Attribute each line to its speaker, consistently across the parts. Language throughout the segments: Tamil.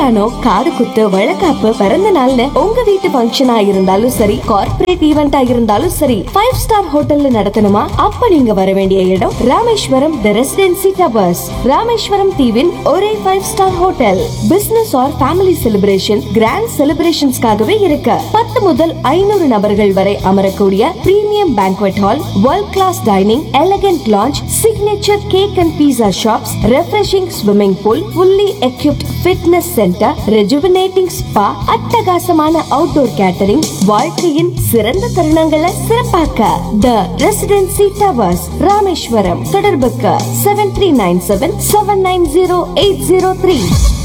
Speaker 1: கல்யாணம் காது குத்து வழக்காப்பு பிறந்த நாள்னு உங்க வீட்டு ஃபங்க்ஷனா இருந்தாலும் சரி கார்ப்பரேட் ஈவெண்டா இருந்தாலும் சரி ஃபைவ் ஸ்டார் ஹோட்டல்ல நடத்தணுமா அப்ப நீங்க வர வேண்டிய இடம் Rameswaram the residency towers Rameswaram தீவின் ஒரே five star hotel business or family celebration grand செலிப்ரேஷன்ஸ்க்காகவே இருக்கு பத்து முதல் ஐநூறு நபர்கள் வரை அமரக்கூடிய premium banquet hall world class dining elegant lounge signature cake and pizza shops refreshing swimming pool fully equipped fitness centre rejuvenating spa அட்டகாசமான அவுட்டோர் கேட்டரிங் வாழ்க்கையின் சிறந்த தருணங்களை சிறப்பாக்க த ரெசிடென்சி டவர்ஸ் ராமேஸ்வரம் தொடர்புக்கு seven three nine seven seven nine zero eight zero three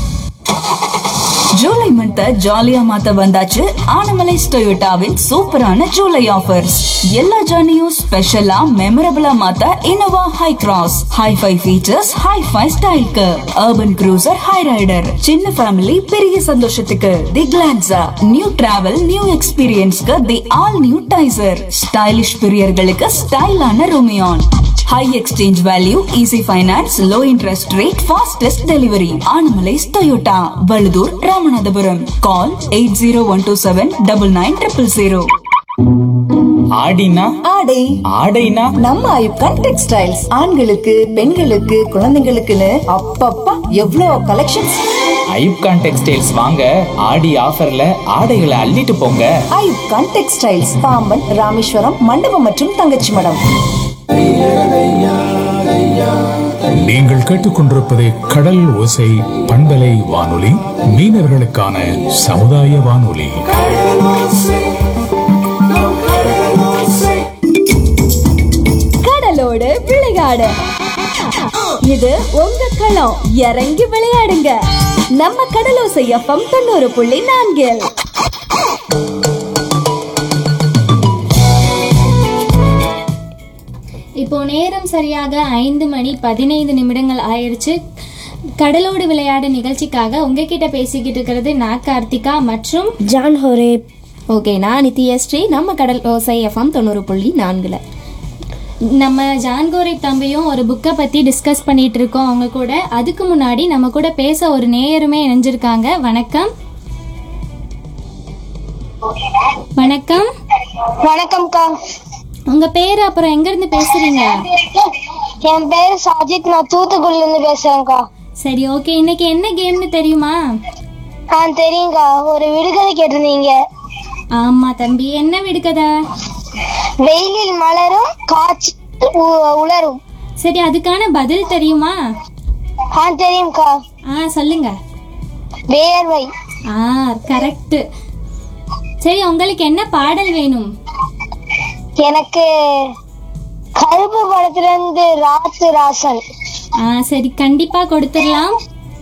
Speaker 2: July month ஜாலியா மாத்த வந்தாச்சு ஆனமலை டொயோட்டாவின் சூப்பரான ஜூலை ஆஃபர்ஸ் எல்லா ஜர்னியும் ஸ்பெஷலா மெமரபிளா மாத்த Innova Hycross hi fi features hi fi ஸ்டைல்க்கு அர்பன் க்ரூசர் ஹை ரைடர் சின்ன ஃபேமிலி பெரிய சந்தோஷத்துக்கு the Glanza new travel new எக்ஸ்பீரியன்ஸ்க்கு the all new Taisor stylish பிரியர்களுக்கு ஸ்டைலான Rumion high exchange value easy finance low interest rate fastest delivery Annamalais Toyota Vazhudhur Ramanathapuram call eight zero one two seven double nine triple zero
Speaker 3: ஆடினா
Speaker 4: ஆடை
Speaker 3: ஆடைனா
Speaker 4: நம்ம ஐப்கான் டெக்ஸ்டைல்ஸ் ஆண்களுக்கு பெண்களுக்கு குழந்தைங்களுக்குன்னு அப்பப்பா எவ்வளோ கலெக்ஷன்ஸ்
Speaker 3: ஐப்கான் டெக்ஸ்டைல்ஸ் வாங்க ஆடி ஆஃபர்ல ஆடைகளை அள்ளிட்டு போங்க
Speaker 4: ஐப்கான் டெக்ஸ்டைல்ஸ் பாம்பன் ராமேஸ்வரம் மண்டபம் மற்றும் தங்கச்சி மடம்
Speaker 5: நீங்கள் கேட்டுக்கொண்டிருப்பது கடல் ஓசை பண்பலை வானொலி மீனவர்களுக்கான சமுதாய வானொலி
Speaker 1: கடலோடு விளையாடு இது உங்க களம் இறங்கி விளையாடுங்க நம்ம கடலோசை எஃப்எம் தொண்ணூறு புள்ளி நான்கில்
Speaker 6: இப்போ நேரம் சரியாக ஐந்து மணி பதினைந்து நிமிடங்கள் ஆயிருச்சு கடலோடு விளையாடு நிகழ்ச்சிக்காக உங்ககிட்ட பேசிக்கிட்டு இருக்கிறது நான் கார்த்திகா மற்றும்
Speaker 7: ஜான் ஹோரேப் ஓகே நான் நித்யஸ்ரீ நம்ம கடல் ஓசை எஃப்எம் தொண்ணூறு புள்ளி நான்குல
Speaker 6: நம்ம ஜான்கோரை தம்பியும் ஒரு புக்கை பற்றி டிஸ்கஸ் பண்ணிட்டு இருக்கோம் அவங்க கூட அதுக்கு முன்னாடி நம்ம கூட பேச ஒரு நேயருமே இணைஞ்சிருக்காங்க வணக்கம் வணக்கம்
Speaker 8: வணக்கம்க்கா
Speaker 6: உங்க பேர் அப்புறம் எங்க இருந்து பேசுறீங்க
Speaker 8: என் பேரு சாஜித் நான் தூத்துக்குடில இருந்து பேசுறேன்க்கா
Speaker 6: சரி ஓகே இன்னைக்கு என்ன கேம்னு தெரியுமா
Speaker 8: ஆ தெரியுங்கக்கா ஒரு விடுகதை கேட்டிருந்தீங்க
Speaker 6: ஆமா தம்பி என்ன விடுக்கதை
Speaker 8: வெயிலில் மலரும் காய்ச்சி உ- உலரும்
Speaker 6: சரி அதுக்கான பதில் தெரியுமா
Speaker 8: ஆ தெரியும்க்கா
Speaker 6: ஆ சொல்லுங்க
Speaker 8: வேர்வை
Speaker 6: ஆ கரெக்ட் சரி உங்களுக்கு என்ன பாடல் வேணும்
Speaker 8: எனக்கு கருப்பு படத்துல இருந்து ராத்து ராசன்
Speaker 6: ஆ சரி கண்டிப்பா கொடுத்துடலாம்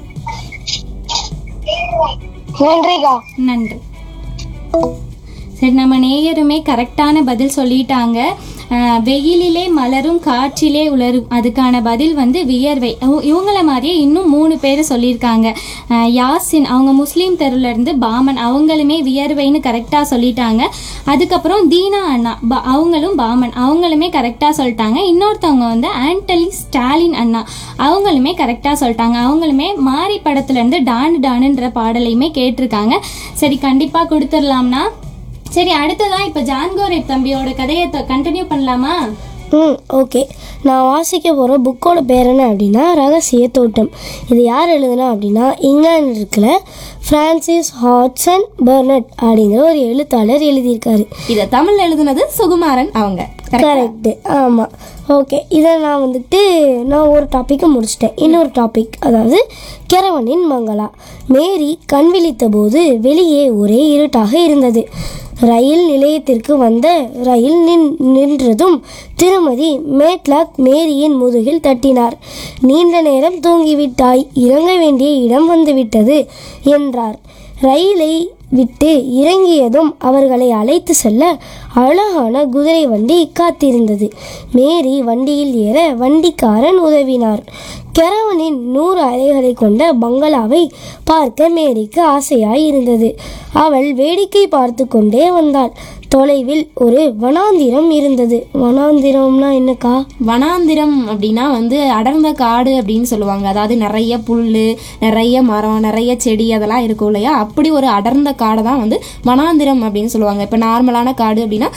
Speaker 8: நன்றிக்கா
Speaker 6: நன்றி சரி நம்ம நேயருமே கரெக்டான பதில் சொல்லிட்டாங்க அஹ், வெயிலிலே மலரும் காற்றிலே உலரும் அதுக்கான பதில் வந்து வியர்வை இவ- இவங்கள மாதிரியே இன்னும் மூணு பேர் சொல்லியிருக்காங்க அஹ், யாசின் அவங்க முஸ்லீம் தெருல இருந்து பாமன் அவங்களுமே வியர்வைன்னு கரெக்டாக சொல்லிட்டாங்க அதுக்கப்புறம் தீனா அண்ணா ப- அவங்களும் பாமன் அவங்களுமே கரெக்டாக சொல்லிட்டாங்க இன்னொருத்தவங்க வந்து ஆண்டலி ஸ்டாலின் அண்ணா அவங்களுமே கரெக்டாக சொல்லிட்டாங்க அவங்களுமே மாரி படத்துலேருந்து டானு டானுன்ற பாடலையுமே கேட்டிருக்காங்க சரி கண்டிப்பாக கொடுத்துடலாம்னா சரி அடுத்ததான் இப்போ ஜான்கோரை தம்பியோட கதையை கண்டினியூ பண்ணலாமா
Speaker 7: ம் ஓகே நான் வாசிக்க போகிற புக்கோட பேர் என்ன அப்படின்னா ரகசிய தோட்டம் இது யார் எழுதுனா அப்படின்னா இங்கிலாந்து இருக்குல்ல ஃப்ரான்சிஸ் ஹாட்சன் பெர்னட் அப்படிங்கிற ஒரு எழுத்தாளர் எழுதியிருக்காரு
Speaker 1: இத தமிழ்ல எழுதுனது சுகுமாரன் அவங்க
Speaker 7: கரெக்டு ஆமாம் ஓகே இதை நான் வந்துட்டு நான் ஒரு டாப்பிக்கை முடிச்சிட்டேன் இன்னொரு டாபிக் அதாவது கிழவனின் மங்களா மேரி கண் விழித்த போது வெளியே ஒரே இருட்டாக இருந்தது ரயில் நிலையத்திற்கு வந்த ரயில் நின் நின்றதும் திருமதி மேட்லாக் மேரியின் முதுகில் தட்டினார் நீண்ட நேரம் தூங்கிவிட்டாய் இறங்க வேண்டிய இடம் வந்துவிட்டது என்றார் ரயிலை விட்டு இறங்கியதும் அவர்களை அழைத்து செல்ல அழகான குதிரை வண்டி காத்திருந்தது மேரி வண்டியில் ஏற வண்டிக்காரன் உதவினார் கெரவனின் நூறு அறைகளை கொண்ட பங்களாவை பார்க்க மேரிக்கு ஆசையாய் இருந்தது அவள் வேடிக்கை பார்த்து கொண்டே வந்தாள் தொலைவில் ஒரு வனாந்திரம் இருந்தது வனாந்திரம்னா என்னக்கா
Speaker 9: வனாந்திரம் அப்படின்னா வந்து அடர்ந்த காடு அப்படின்னு சொல்லுவாங்க அதாவது நிறைய புல் நிறைய மரம் நிறைய செடி அதெல்லாம் இருக்கும் இல்லையா அப்படி ஒரு அடர்ந்த காடை தான் வந்து வனாந்திரம் அப்படின்னு சொல்லுவாங்க இப்போ நார்மலான காடு அப்படின்னா